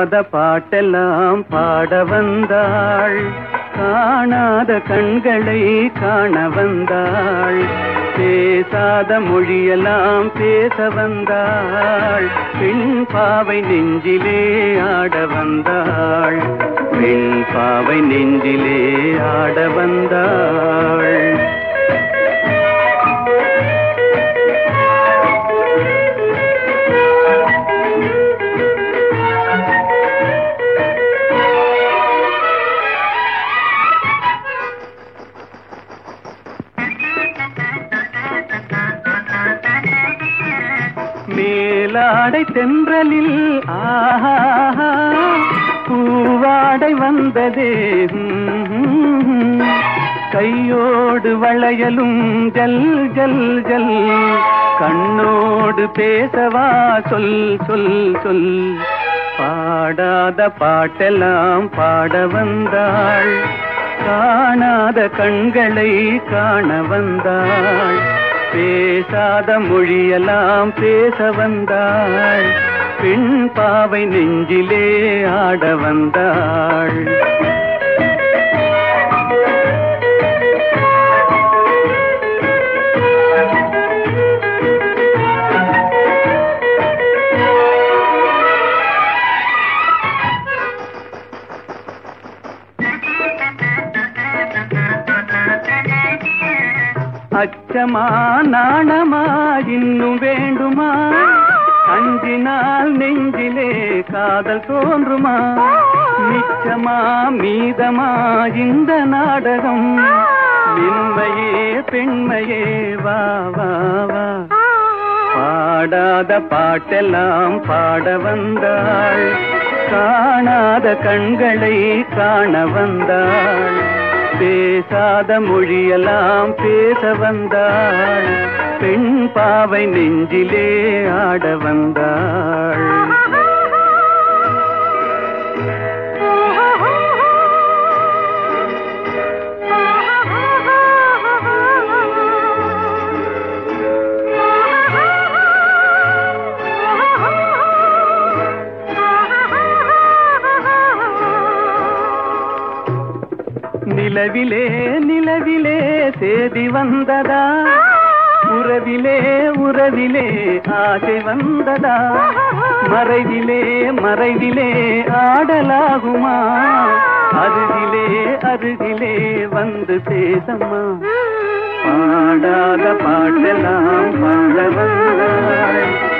பாடாத பாட்டெல்லாம் பாட வந்தாள் காணாத கண்களை காண வந்தாள் பேசாத மொழியெல்லாம் பேச வந்தாள் பெண் பாவை நெஞ்சிலே ஆட வந்தாள் பெண் பாவை நெஞ்சிலே ஆட வந்தாள் மேலாடை தென்றலில் ஆஹா பூவாடை வந்ததே ம்ம். கையோடு வளையலும் ஜல் ஜல் ஜல் கண்ணோடு பேசவா சொல் சொல் சொல் பாடாத பாட்டெல்லாம் பாட வந்தாள் காணாத கண்களை காண வந்தாள் பேசாத மொழியெல்லாம் பேச வந்தாள் பெண் பாவை நெஞ்சிலே ஆட வந்தாள் அச்சமா நாணமா இன்னும் வேண்டுமா அஞ்சினால் நெஞ்சிலே காதல் தோன்றுமா மிச்சமா மீதமா இந்த நாடகம் மென்மையே பெண்மையே வா வா வா பாடாத பாட்டெல்லாம் பாட வந்தாள் காணாத கண்களை காண வந்தாள் பேசாத மொழியெல்லாம் பேச வந்தாள் பெண் பாவை நெஞ்சிலே ஆட வந்தாள் நிலவிலே நிலவிலே சேதி வந்ததா உறவிலே உறவிலே ஆசை வந்ததா மறைவிலே மறைவிலே ஆடலாகுமா அருகிலே அருகிலே வந்து பேசம்மா பாடாத பாட்டெல்லாம் பாட வந்தாள்